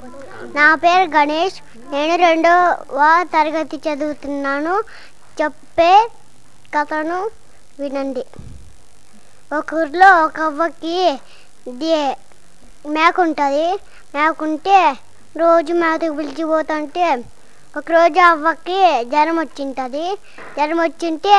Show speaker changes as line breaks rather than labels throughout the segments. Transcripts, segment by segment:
నా పేరు గణేష్ నేను రెండవ తరగతి చదువుతున్నాను చెప్పే కథను వినండి ఒక ఊర్లో ఒక అవ్వకి ఇది మేక ఉంటుంది మేక ఉంటే రోజు మేతకు పిలిచిపోతుంటే ఒకరోజు ఆ అవ్వకి జ్వరం వచ్చింటుంది జ్వరం వచ్చింటే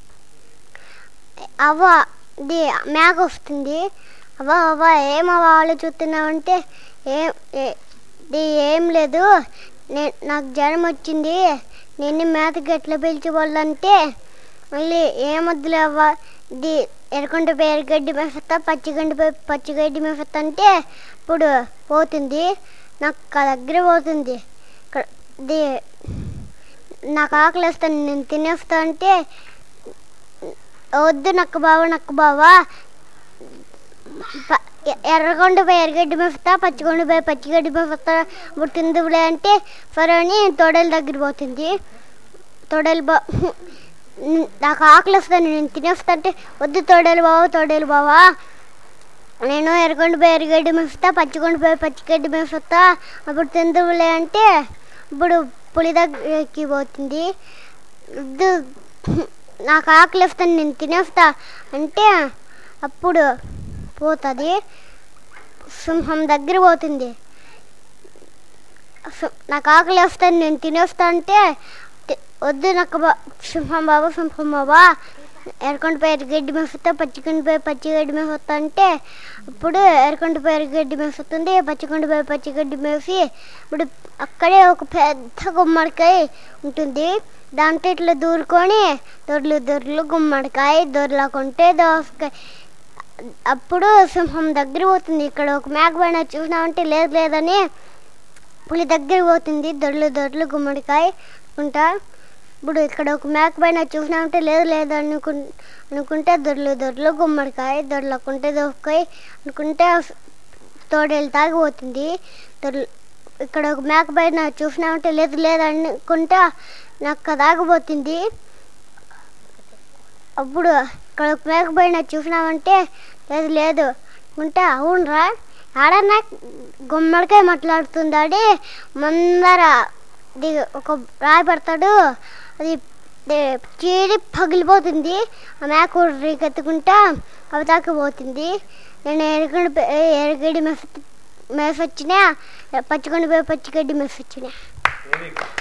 అవ్వ ఇది మేక వస్తుంది అవ్వ అవ్వ ఏమవ్వ ఆలోచిస్తున్నావంటే ఏం ఏ- ఇది ఏం లేదు నే నాకు జ్వరం వచ్చింది నేను మేతకి ఎట్లా పిలిచిపోవాలంటే మళ్ళీ ఏమొద్దులే అవ్వ ఇది ఎరకొండ పేరుగడ్డి మేఫెత్తా పచ్చిగడ్డి పే- పచ్చిగడ్డి మేఫెత్తా అంటే ఇప్పుడు పోతుంది నాకు ఆ దగ్గర పోతుంది ఇక్కడ ఇది నాకు ఆకలి వేస్తాను నేను తినేస్తా అంటే వద్దు నక్క బావ నక్క బావా ప- ఎ- ఎర్రగొండ ఎర్రగడ్డి మేపుతా పచ్చిగొండ పోయి పచ్చిగడ్డి మేపుతా ఇప్పుడు తిందువులే అంటే సరే అని తోడేల దగ్గర పోతుంది తోడేలు బా నాకు ఆకలి వస్తాను నేను తినేస్తా అంటే వద్దు తోడేలు బావ తోడేలు బావా నేను ఎర్రగొండ పోయి ఎర్రగడ్డి మేపుతా పచ్చిగొండ పోయి పచ్చిగడ్డి మేపుతా అప్పుడు తిందువులే అంటే ఇప్పుడు పులి దగ్గరికి పోతుంది వద్దు నాకు ఆకలి వస్తాను నేను తినేస్తా అంటే అప్పుడు పోతుంది సింహం దగ్గర పోతుంది సి- నాకు ఆకలి వస్తాను నేను తినేస్తా అంటే తి- వద్దు నాకు బా- సింహం బాబా సింహం బాబా ఎరకొండ పేరు గడ్డి మేపుతా పచ్చికొండ పేరు పచ్చిగడ్డి మేపుతా అంటే ఇప్పుడు ఎరకొండ పేరు గడ్డి మేపుతుంది పచ్చికొండ పేరు పచ్చిగడ్డి మేసి ఇప్పుడు అక్కడే ఒక పెద్ద గుమ్మడికాయ ఉంటుంది దాంట్లో ఇట్లా దూరుకొని దొర్లు దొర్లు గుమ్మడికాయ దొరలకుంటే దోసకాయ అప్పుడు సింహం దగ్గర పోతుంది ఇక్కడ ఒక మేక పైన చూసినామంటే లేదు లేదని పులి దగ్గర పోతుంది దొడ్లు దొడ్లు గుమ్మడికాయ అనుకుంటా ఇప్పుడు ఇక్కడ ఒక మేక పైన చూసినామంటే లేదు లేదు అనుకు అనుకుంటే దొడ్లు దొడ్లు గుమ్మడికాయ దొడ్లకుంటే దోసకాయ అనుకుంటే తోడేలు తాగిపోతుంది దొడ్లు ఇక్కడ ఒక మేక పైన చూసినామంటే లేదు లేదు అనుకుంటా నక్క తాగిపోతుంది అప్పుడు ఇక్కడ ఒక మేక పైన చూసినామంటే లేదు లేదు ఉంటే అవునరా ఆడన్నా గుమ్మడికాయ మాట్లాడుతుందాడి ముందర ఇది ఒక రాయి పడతాడు అది ఇది చీడి పగిలిపోతుంది ఆ మేక రీకెత్తుకుంటా అవి తాకిపోతుంది నేను ఎరగడి ఎరగడి మెఫ్ మెఫ్ వచ్చినా పచ్చిగొండ పోయి పచ్చిగడ్డి మెఫ్ వచ్చినా
వెరీ గుడ్